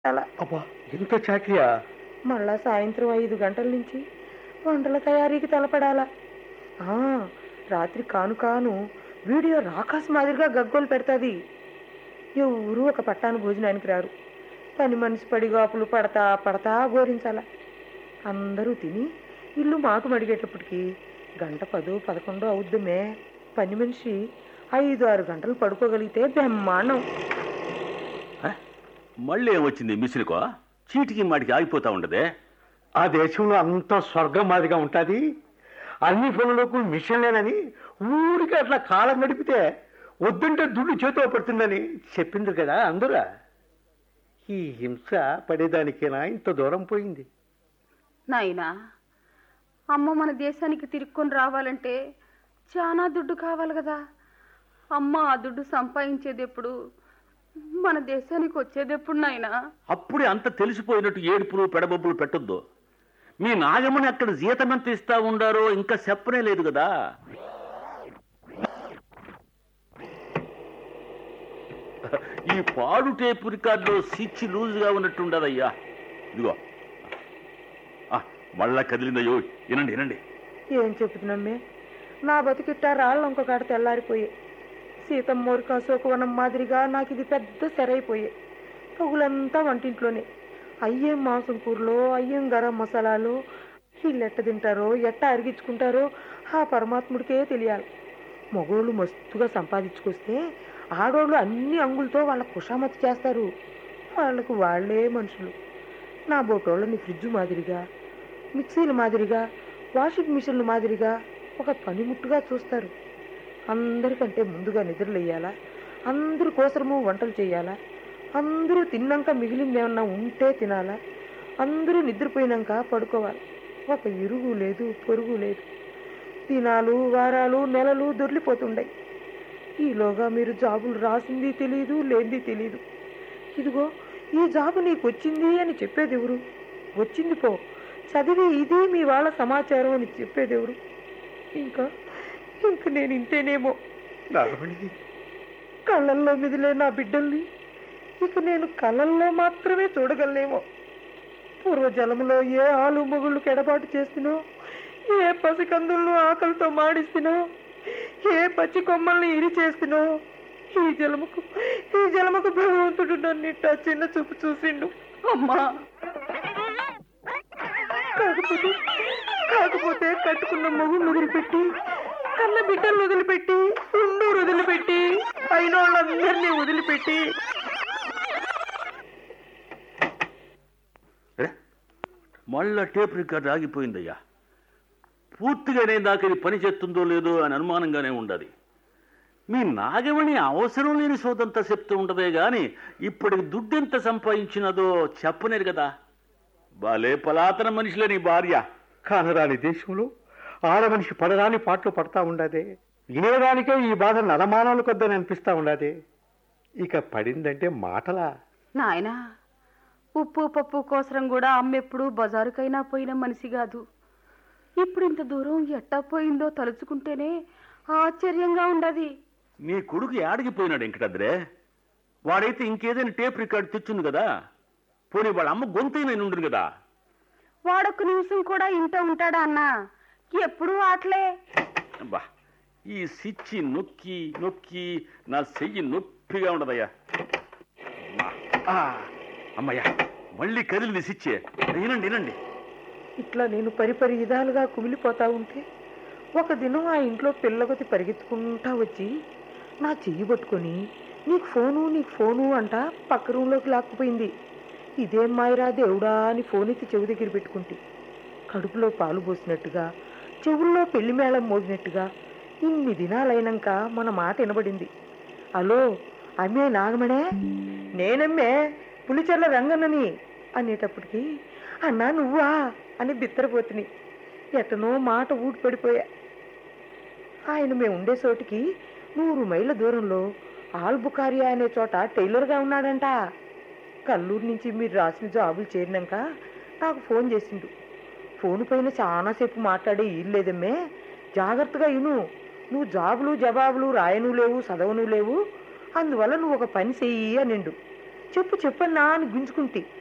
అలా అబ్బా ఇంత చాకరియా మళ్ళా సాయంత్రం ఐదు గంటల నుంచి వంటల తయారీకి తలపడాలా ఆ, రాత్రి కాను కాను వీడియో రాకాసి మాదిరిగా గగ్గోలు పెడతాది ఎవరు ఒక పట్టాను భోజనానికి రారు పని మనిషి పడిగాపులు పడతా పడతా గోరించాల అందరూ తిని ఇల్లు మాకు మడిగేటప్పటికి గంట పదో పదకొండో అవుద్దమే పని మనిషి ఐదు ఆరు గంటలు పడుకోగలిగితే బ్రహ్మాండం హ? మళ్ళీ ఏమొచ్చింది మిషన్కో చీటికి మాటికి ఆగిపోతా ఉండదే ఆ దేశంలో అంత స్వర్గం మాదిరిగా ఉంటుంది అన్ని పనులకు మిషన్లేనని ఊరికి అట్లా కాలం గడిపితే వద్దంటే దుడ్డు చేతిలో పడుతుందని చెప్పింది కదా అందురా ఈ హింస పడేదానికేనా ఇంత దూరం పోయింది నాయనా అమ్మ మన దేశానికి తిరుక్కొని రావాలంటే చాలా దుడ్డు కావాలి కదా అమ్మ ఆ దుడ్డు సంపాదించేది ఎప్పుడు మన దేశానికి వచ్చేది ఎప్పుడు నాయనా అప్పుడే అంత తెలిసిపోయినట్టు ఏడుపులు పెడబొబ్బులు పెట్టొద్దు మీ నాగమణి అక్కడ జీతం ఎంత ఇస్తా ఉండారో ఇంకా చెప్పనే లేదు కదా ఈ పాడు టేపు రికార్డులో స్విచ్ లూజ్గా ఉన్నట్టుండదయ్యా ఇదిగో ఆ, మళ్ళా కదిలిందయ్యో వినండి వినండి ఏం చెబుతున్నామే నా బతికిట్టా రాళ్ళు ఇంకొకటి తెల్లారిపోయే సీతమ్మోరిక అశోకవనం మాదిరిగా నాకు ఇది పెద్ద సెరైపోయే పగులంతా వంటింట్లోనే అయ్యేం మాంసం కూరలో అయ్యేం గరం మసాలాలు వీళ్ళు ఎట్ట తింటారో ఎట్ట అరిగించుకుంటారో ఆ పరమాత్ముడికే తెలియాలి మగోళ్ళు మస్తుగా సంపాదించుకొస్తే ఆడోళ్ళు అన్ని అంగులతో వాళ్ళ కుషామతి చేస్తారు వాళ్ళకు వాళ్ళే మనుషులు నా బోటోళ్ళని ఫ్రిడ్జ్ మాదిరిగా మిక్సీల మాదిరిగా వాషింగ్ మిషన్ల మాదిరిగా ఒక పనిముట్టుగా చూస్తారు అందరికంటే ముందుగా నిద్రలేయాలా అందరి కోసరము వంటలు చేయాలా అందరూ తిన్నాక మిగిలింది ఏమన్నా ఉంటే తినాలా అందరూ నిద్రపోయినాక పడుకోవాలి ఒక ఇరుగు లేదు పొరుగు లేదు దినాలు వారాలు నెలలు దొర్లిపోతుండయి ఈలోగా మీరు జాబులు రాసింది తెలియదు లేనిది తెలియదు ఇదిగో ఈ జాబు నీకు వచ్చింది అని చెప్పేది ఎవరు వచ్చింది పో చదివి ఇది మీ వాళ్ళ సమాచారం అని చెప్పేది ఎవరు ఇంకా ఇంక నేను ఇంతేనేమో నాగమణి కళ్ళల్లో మిదిలే నా బిడ్డల్ని ఇక నేను కళ్ళల్లో మాత్రమే చూడగలనేమో పూర్వజలములో ఏ ఆలు మొగుళ్ళు కెడబాటు చేస్తునో ఏ పసికందులను ఆకలితో మాడిస్తునో ఏ పచ్చి కొమ్మల్ని ఇరి చేస్తునో ఈ జలముకు ఈ జలముకు భగవంతుడు నన్నిట్ట చిన్న చూపు చూసిండు అమ్మా కాకపోతే కాకపోతే కట్టుకున్న మొగుడు వదిలిపెట్టి కన్న బిడ్డలు వదిలిపెట్టి ఉండూరు వదిలిపెట్టి అయిన వాళ్ళందరినీ వదిలిపెట్టి ఏ? మళ్ళా టేప్ రికార్డ్ ఆగిపోయిందయ్యా పూర్తిగా నేను దాకా ఇది పని చేస్తుందో లేదో అని అనుమానంగానే ఉండదు మీ నాగమణి అవసరం లేని సోదంతా చెప్తూ ఉండదే గాని ఇప్పటికి దుడ్డెంత సంపాదించినదో చెప్పనేరు కదా బాలే పలాతన మనిషిలే నీ భార్య కానరాని దేశంలో ఆడ మనిషి పడరాని పాటలు పడతా ఉండదే వినేదానికే ఈ బాధ నరమానాలు కొద్దని అనిపిస్తా ఉండదే ఇక పడిందంటే మాటలా నాయనా ఉప్పు పప్పు కోసరం కూడా అమ్మెప్పుడు బజారుకైనా పోయిన మనిషి కాదు ఇప్పుడు ఇంత దూరం ఎట్టా పోయిందో తలుచుకుంటేనే ఆశ్చర్యంగా ఉండదు నీ కొడుకు ఏడగిపోయినాడు వెంకటాద్రే వాడైతే ఇంకేదైనా టేప్ రికార్డ్ తెచ్చుంది కదా పోనీ వాళ్ళ అమ్మ గొంతైనా ఉండు కదా వాడొక్క నిమిషం కూడా ఇంట ఉంటాడా అన్నా ఎప్పుడు ఆటలే అబ్బా ఈ సిచ్చి నొక్కి నొక్కి నా చెయ్యి నొప్పిగా ఉండదయ్యా అమ్మా. ఆ, అమ్మయ్యా మళ్ళీ కదిలింది సిచ్చే వినండి వినండి ఇట్లా నేను పరిపరి విధాలుగా కుమిలిపోతా ఉంటే ఒక దినం ఆ ఇంట్లో పిల్లగొతి పరిగెత్తుకుంటా వచ్చి నా చెయ్యి పట్టుకొని నీకు ఫోను నీకు ఫోను అంట పక్క రూమ్లోకి లాక్కుపోయింది ఇదేం మాయరా దేవుడా అని ఫోన్ ఎత్తి చెవి దగ్గర పెట్టుకుంటే కడుపులో పాలు పోసినట్టుగా చెవుల్లో పెళ్లి మేళం మోగినట్టుగా ఇన్ని దినాలైనాక మన మాట వినబడింది హలో అమ్మే నాగమణే నేనమ్మే పులిచెర్ల రంగన్నని అనేటప్పటికి అన్నా నువ్వా అని బిత్తరపోతుని ఎట్టనో మాట ఊడి పడిపోయా ఆయన మేము ఉండే చోటికి నూరు మైళ్ళ దూరంలో ఆల్బుకారియా అనే చోట టైలర్గా ఉన్నాడంట కల్లూరు నుంచి మీరు రాసిన జాబులు చేరినాక నాకు ఫోన్ చేసిండు ఫోన్ పైన చాలాసేపు మాట్లాడే లేదమ్మే జాగ్రత్తగా ఇను నువ్వు జాబులు జవాబులు రాయను లేవు చదవను లేవు అందువల్ల నువ్వు ఒక పని చెయ్యి అనిండు చెప్పు చెప్పన్నా అని గుంజుకుంటే